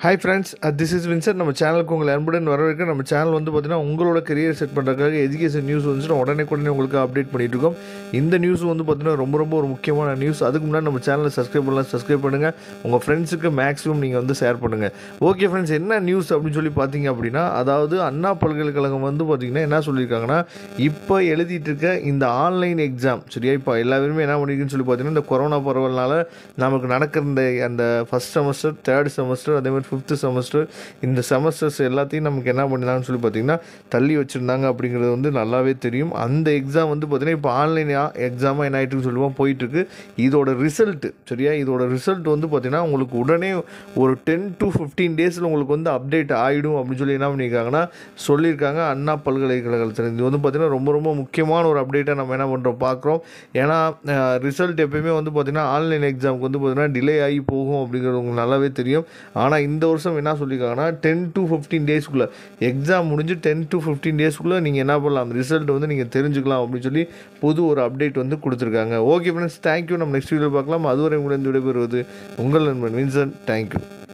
hi friends this is Winsor நம்ம சேனலுக்கு உங்களை அன்புடன் வரவேற்க நம்ம சேனல் வந்து பார்த்தீங்கன்னா உங்களோட கரியர் செட் பண்ணுறதுக்காக எஜுகேஷன் நியூஸ் வந்துச்சுன்னா உடனே உடனே உங்களுக்கு அப்டேட் பண்ணிட்டு இருக்கோம் இந்த நியூஸ் வந்து பார்த்தீங்கன்னா ரொம்ப ரொம்ப ஒரு முக்கியமான நியூஸ் அதுக்கு முன்னாடி நம்ம சேனலை சப்ஸ்கிரைப் பண்ணலாம் சப்ஸ்கிரைப் பண்ணுங்கள் உங்கள் ஃப்ரெண்ட்ஸுக்கு மேக்ஸிமம் நீங்கள் வந்து ஷேர் பண்ணுங்கள் ஓகே ஃப்ரெண்ட்ஸ் என்ன நியூஸ் அப்படின்னு சொல்லி பார்த்தீங்க அப்படின்னா அதாவது அண்ணா பல்கலைக்கழகம் வந்து பார்த்தீங்கன்னா என்ன சொல்லியிருக்காங்கன்னா இப்போ எழுதிட்டு இருக்க இந்த ஆன்லைன் எக்ஸாம் சரியா இப்போ எல்லா பேருமே என்ன பண்ணிருக்குன்னு சொல்லி பார்த்தீங்கன்னா இந்த கொரோனா பரவல்னால நமக்கு நடக்கிற இந்த அந்த ஃபஸ்ட் செமஸ்டர் தேர்ட் செமஸ்டர் அதே மாதிரி ஃபிஃப்த்து செமஸ்டர் இந்த செமஸ்டர்ஸ் எல்லாத்தையும் நமக்கு என்ன பண்ணினாங்கன்னு சொல்லி பார்த்தீங்கன்னா தள்ளி வச்சுருந்தாங்க அப்படிங்கிறது வந்து நல்லாவே தெரியும் அந்த எக்ஸாம் வந்து பார்த்தீங்கன்னா இப்போ ஆன்லைன் எக்ஸாமாக என்ன ஆகிட்டுன்னு சொல்லுவோம் போயிட்டுருக்கு இதோட ரிசல்ட்டு சரியா இதோட ரிசல்ட் வந்து பார்த்தீங்கன்னா உங்களுக்கு உடனே ஒரு டென் டு ஃபிஃப்டீன் டேஸில் உங்களுக்கு வந்து அப்டேட் ஆகிடும் அப்படின்னு சொல்லி என்ன பண்ணியிருக்காங்கன்னா சொல்லியிருக்காங்க அண்ணா பல்கலைக்கழகத்தில் இது வந்து பார்த்திங்கன்னா ரொம்ப ரொம்ப முக்கியமான ஒரு அப்டேட்டை நம்ம என்ன பண்ணுறோம் பார்க்குறோம் ஏன்னா ரிசல்ட் எப்பயுமே வந்து பார்த்திங்கன்னா ஆன்லைன் எக்ஸாமுக்கு வந்து பார்த்திங்கன்னா டிலே ஆகி போகும் அப்படிங்கிறது உங்களுக்கு நல்லாவே தெரியும் ஆனால் இந்த வருஷம் என்ன சொல்லியிருக்காங்கன்னா டென் டு ஃபிஃப்டீன் டேஸ்க்குள்ளே எக்ஸாம் முடிஞ்சு டென் டு ஃபிஃப்டீன் டேஸ்க்குள்ளே நீங்கள் என்ன பண்ணலாம் அந்த ரிசல்ட் வந்து நீங்கள் தெரிஞ்சுக்கலாம் அப்படின்னு சொல்லி புது ஒரு அப்டேட் வந்து கொடுத்துருக்காங்க ஓகே ஃப்ரெண்ட்ஸ் தேங்க்யூ நம்ம நெக்ஸ்ட் வீடியோ பார்க்கலாம் அதுவரை உங்களிடம் விடைபெறுவது உங்கள் நண்பன் வின்சன் தேங்க்யூ